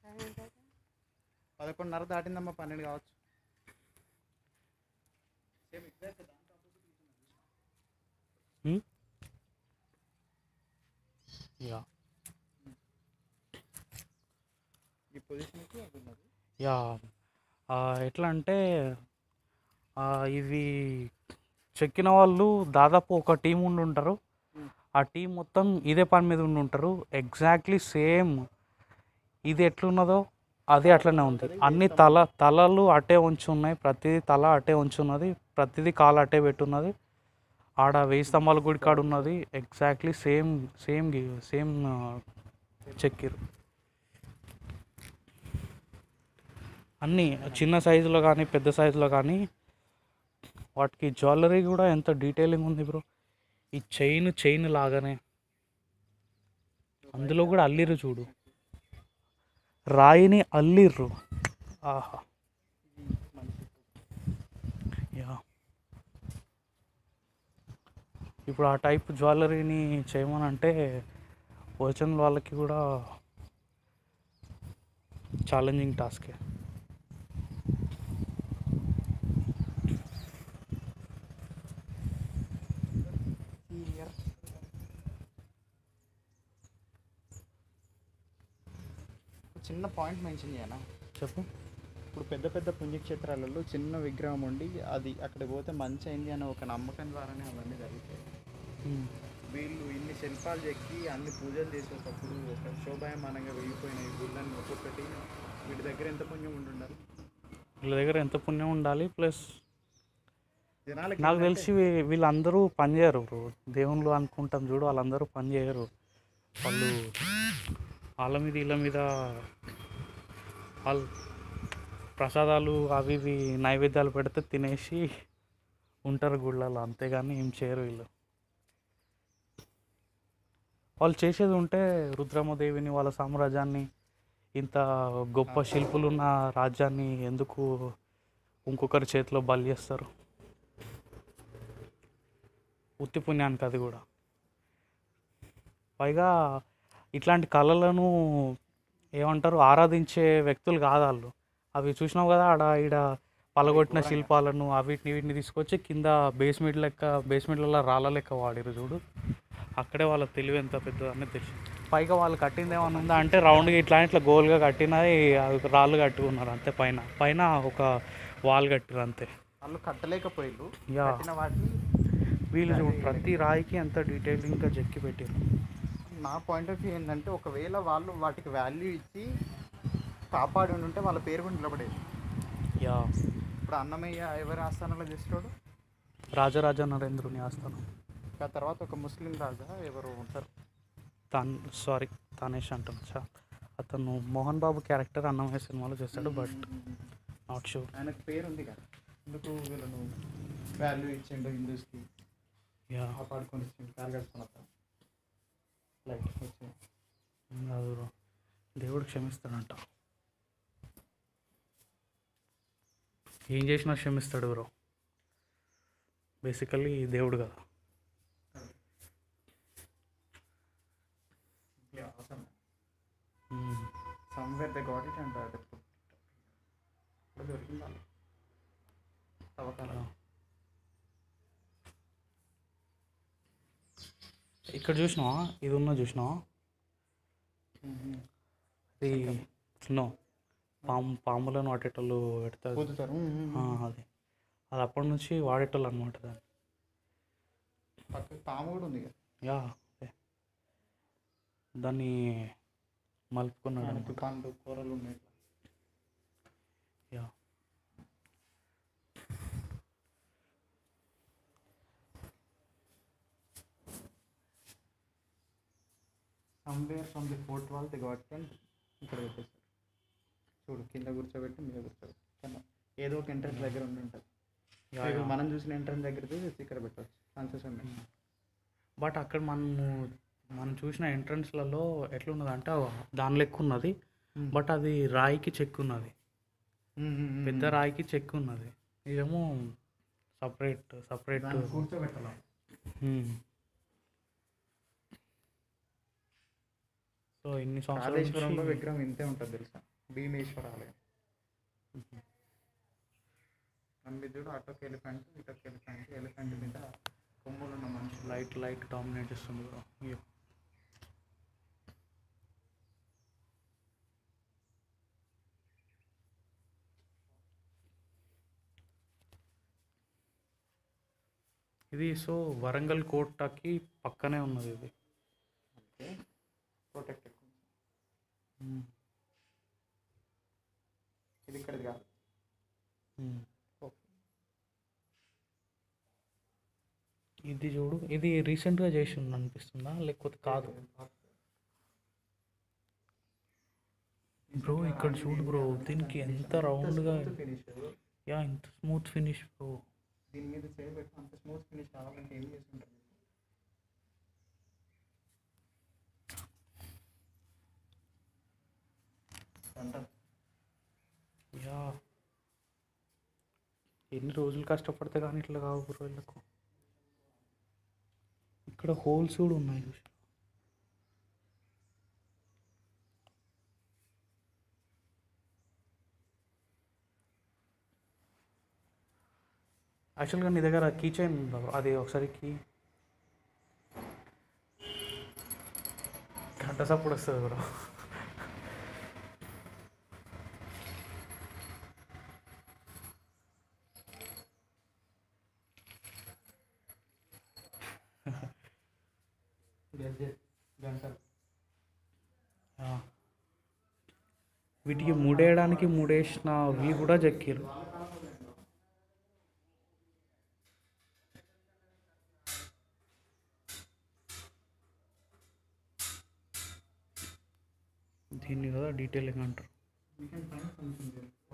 పదకొండున్నర దాటిందమ్మా పన్నెండు కావచ్చు యా ఈ పొజిషన్కి అది ఉన్నది యా ఆ, ఎట్లా అంటే ఆ, ఇవి చెక్కిన వాళ్ళు దాదాపు ఒక టీం ఉండి ఉంటారు ఆ టీం మొత్తం ఇదే పని మీద ఉండి ఉంటారు ఎగ్జాక్ట్లీ సేమ్ ఇది ఎట్లున్నదో అది అట్లనే ఉంది అన్ని తల తలలు అటే ఉంచి ఉన్నాయి ప్రతిదీ తల అటే ఉంచి ఉన్నది ప్రతిదీ కాలు అటే పెట్టున్నది ఆడ వెయ్యి స్తంభాల గుడి కాడ ఉన్నది ఎగ్జాక్ట్లీ సేమ్ సేమ్ సేమ్ చెక్కిరు అన్నీ చిన్న సైజులో కానీ పెద్ద సైజులో కానీ వాటికి జ్యువెలరీ కూడా ఎంత డీటెయిలింగ్ ఉంది బ్రో ఈ చైన్ చైన్ లాగానే అందులో కూడా అల్లిర్రు చూడు రాయిని అల్లిర్రు ఆహా యా ఇప్పుడు ఆ టైప్ జ్యువెలరీని చేయమని అంటే ఒరిజినల్ వాళ్ళకి కూడా ఛాలెంజింగ్ టాస్కే చిన్న పాయింట్ మెన్షన్ చేయనా చెప్పు ఇప్పుడు పెద్ద పెద్ద పుణ్యక్షేత్రాలలో చిన్న విగ్రహం ఉండి అది అక్కడికి పోతే మంచి అయింది అనే ఒక నమ్మకం ద్వారానే అవన్నీ జరుగుతాయి ఉమ్. వీళ్ళు ఇన్ని శిల్పాలు చెక్కి అన్ని పూజలు చేసేటప్పుడు ఒక శోభాయమానంగా వెళ్ళిపోయినాయి గుళ్ళని ఒక్కొక్కటి వీటి దగ్గర ఎంత పుణ్యం ఉండాలి వీళ్ళ దగ్గర ఎంత పుణ్యం ఉండాలి ప్లస్ జనాలకి నాకు ఏంటంటే- తెలిసి వీ- వీళ్ళందరూ పని చేయరు బ్రో దేవుళ్ళు అనుకుంటాం చూడు వాళ్ళందరూ పని చేయరు వాళ్ళు వాళ్ళ మీద వీళ్ళ మీద వాళ్ళు ప్రసాదాలు అవి ఇవి నైవేద్యాలు పెడితే తినేసి ఉంటారు గుళ్ళలో అంతేగాని ఏం చేయరు వీళ్ళు వాళ్ళు చేసేది ఉంటే రుద్రమదేవిని వాళ్ళ సామ్రాజ్యాన్ని ఇంత గొప్ప శిల్పులు ఉన్న రాజ్యాన్ని ఎందుకు ఇంకొకరి చేతిలో బలి చేస్తారు ఉత్తి పుణ్యానికి అది కూడా పైగా ఇట్లాంటి కళలను ఏమంటారు ఆరాధించే వ్యక్తులు కాదు వాళ్ళు అవి చూసినావు కదా ఆడ ఈడ పలగొట్టిన శిల్పాలను అవిటిని వీటిని తీసుకొచ్చి కింద బేస్మెంట్ లెక్క బేస్మెంట్లలో రాళ్ళ లెక్క వాడిరు చూడు అక్కడే వాళ్ళ తెలివి ఎంత పెద్దదని తెలుసు పైగా వాళ్ళు కట్టింది ఏమైనా ఉందా అంటే రౌండ్గా ఇట్లా ఇట్లా గోల్గా కట్టినది అవి రాళ్ళు కట్టుకున్నారు అంతే పైన పైన ఒక వాల్ కట్టిరు అంతే వాళ్ళు కట్టలేకపోయారు యా కట్టిన వాటిని వీళ్ళు చూడు ప్రతి రాయికి ఎంత డీటెయిలింగ్గా చెక్కి పెట్టారు నా పాయింట్ ఆఫ్ వ్యూ ఏంటంటే ఒకవేళ వాళ్ళు వాటికి వాల్యూ ఇచ్చి కాపాడి ఉంటే వాళ్ళ పేరు కూడా నిలబడేది యా ఇప్పుడు అన్నమయ్య ఎవరి ఆస్థానంలో చేసేటోడు రాజరాజ నరేంద్రుని ఆస్థానం ఆ తర్వాత ఒక ముస్లిం రాజా ఎవరు ఉంటారు తాన్ సారీ తానేష్ అంటాను చా అతను మోహన్ బాబు క్యారెక్టర్ అన్నమయ్య సినిమాలో చేశాడు బట్ నాట్ షూర్ ఆయనకు పేరు ఉంది కదా ఎందుకు వీళ్ళను వాల్యూ ఇచ్చిండు హిందూస్కి యా కాపాడుకొని ఇచ్చిండు కాలు కట్టుకున్న లైట్ వచ్చింది కాదు bro. దేవుడు క్షమిస్తాడంట ఏం చేసినా క్షమిస్తాడు బ్రో బేసికల్లీ దేవుడు కదా మ్మ్. Somewhere they got it and ఇప్పుడు దొరికింది వాళ్ళు తవ్వకాలు ఇక్కడ చూసినావా ఇది ఉన్న చూసినావా ఇది నో పాము పాములను వాటేటోళ్ళు పెడతారు పొద్దుతారు ఆ, అది అది అప్పటి నుంచి వాడేటోళ్ళు అనమాట దాన్ని పక్కన పాము కూడా ఉంది కదా యా అదే దాన్ని మలుపుకున్నాడు దానికి అనమాట పండ్లు కూరలు ఉన్నాయి yeah somewhere from the fourth wall they got and ఇక్కడ పెట్టేస్తారు చూడు కింద కూర్చోబెట్టి మీద కూర్చోబెట్టి కింద ఏదో ఒక ఎంట్రన్స్ దగ్గర ఉండి ఉంటుంది యా, ఇప్పుడు యా. మనం చూసిన ఎంట్రన్స్ దగ్గర తీసి ఇక్కడ పెట్టవచ్చు ఛాన్సెస్ ఉన్నాయి బట్ అక్కడ మనము మనం చూసిన ఎంట్రన్స్లలో ఎట్లున్నదంటే దాని లెక్క ఉన్నది బట్ అది రాయికి చెక్కు ఉన్నది పెద్ద రాయికి చెక్కు ఉన్నది ఇదేమో సపరేట్ సపరేట్ దాన్ని కూర్చోబెట్టాలి సో ఇన్ని సంవత్సరాల కాళేశ్వరంలో నుంచి విగ్రహం ఇంతే ఉంటుంది తెలుసా భీమేశ్వర ఆలయం దాని మీద చూడు అటొక ఎలిఫెంట్ ఇటొక ఎలిఫెంట్ ఎలిఫెంట్ మీద కొమ్ములు ఉన్న మనుషులు లైట్ లైట్ డామినేట్ చేస్తుంది బ్రో అయ్యో ఇది సో వరంగల్ కోటకి పక్కనే ఉన్నది ఇది ఓకే ప్రొటెక్టెడ్ మ్మ్. ఇది ఇక్కడిది కాదు మ్మ్. ఓకే ఇది చూడు ఇది రీసెంట్గా చేసి ఉంది అనిపిస్తుందా లేకపోతే కాదు బ్రో ఇక్కడ చూడు బ్రో దీనికి ఎంత రౌండ్గా ఫినిష్ యా ఇంత స్మూత్ ఫినిష్ బ్రో దీని మీద చేయబెట్టి అంత స్మూత్ ఫినిష్ రావాలంటే ఏం చేసుకుంటారు అంటారు యా ఎన్ని రోజులు కష్టపడితే కానీ ఇట్లా కావు బ్రో వీళ్ళకు ఇక్కడ హోల్స్ కూడా ఉన్నాయి చూసి యాక్చువల్గా నీ దగ్గర కీ చైన్ ఉందా bro? అది ఒకసారి కీ గంట సప్పుడు వస్తుంది బ్రో గడ్జెట్ గంటలు ఆ. వీటికి మూడేయడానికి మూడేసిన అవి కూడా చెక్కిరు దీన్ని కదా డీటెయిలింగ్ అంటారు వీకెండ్ పైన కొంచెం